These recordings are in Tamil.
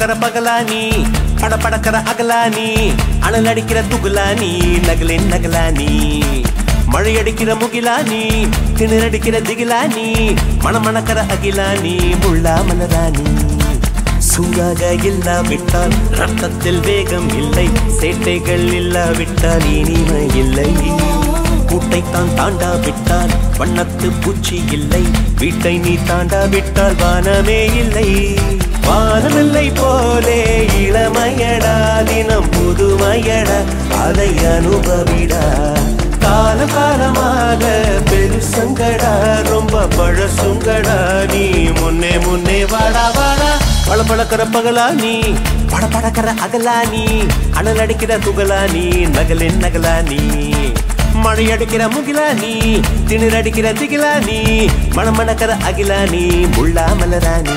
பளபளக்கிற பகலானி படபடக்கிற அகலானி அனல் அடிக்கிற துகுலானி நகலின் நகலானி மழை அடிக்கிற முகிலானி திணறடிக்கிற திகிலானி மணமணக்கிற அகிலானி முள்ளா மலராணி சூடாக இல்லாவிட்டால் ரத்தத்தில் வேகம் இல்லை சேட்டைகள் இல்லாவிட்டால் இனிமை இல்லை கூட்டைத்தான் தாண்டாவிட்டால் வண்ணத்து பூச்சி இல்லை வீட்டை நீ தாண்டாவிட்டால் வானமே இல்லை வானமில்லை போலே இளமையடா தினம் புதுமையடா அதை அனுபவிடா கால காலமாக பெருசங்கடா ரொம்ப பழசுங்கடா நீ முன்னே முன்னே வாடா வாடா பளபளக்கிற பகலா நீ படபடக்கிற அகலா நீ அனல் அடிக்கிற துகளா நீ நகலின் நகலா நீ மழை அடிக்கிற முகிலா நீ திணிர் அடிக்கிற திகிலா நீ மணமணக்கிற அகிலா நீ முள்ளா மலரா நீ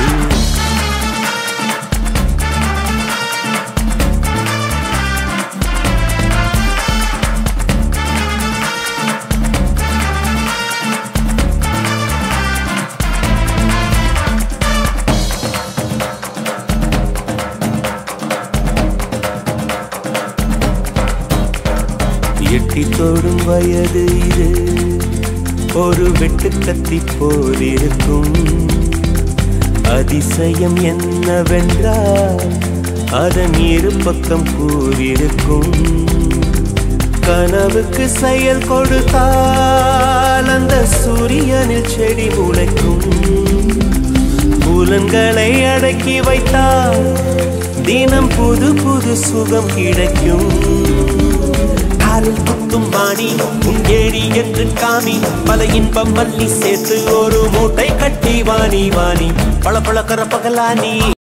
எட்டி தொடும் வயது இது ஒரு வெட்டு கத்தி போல் இருக்கும் அதிசயம் என்னவென்றால் அதன் இரு பக்கம் கூறிருக்கும் கனவுக்கு செயல் கொடுத்தால் அந்த சூரியனில் செடி முளைக்கும் புலன்களை அடக்கி வைத்தால் தினம் புது புது சுகம் கிடைக்கும் காலில் குத்தும் வாணி உன் ஏடி என்று காமி பல இன்பம் மல்லி சேர்த்து ஒரு மூட்டை கட்டி வாணி வாணி பளபளக்கிற பகலானி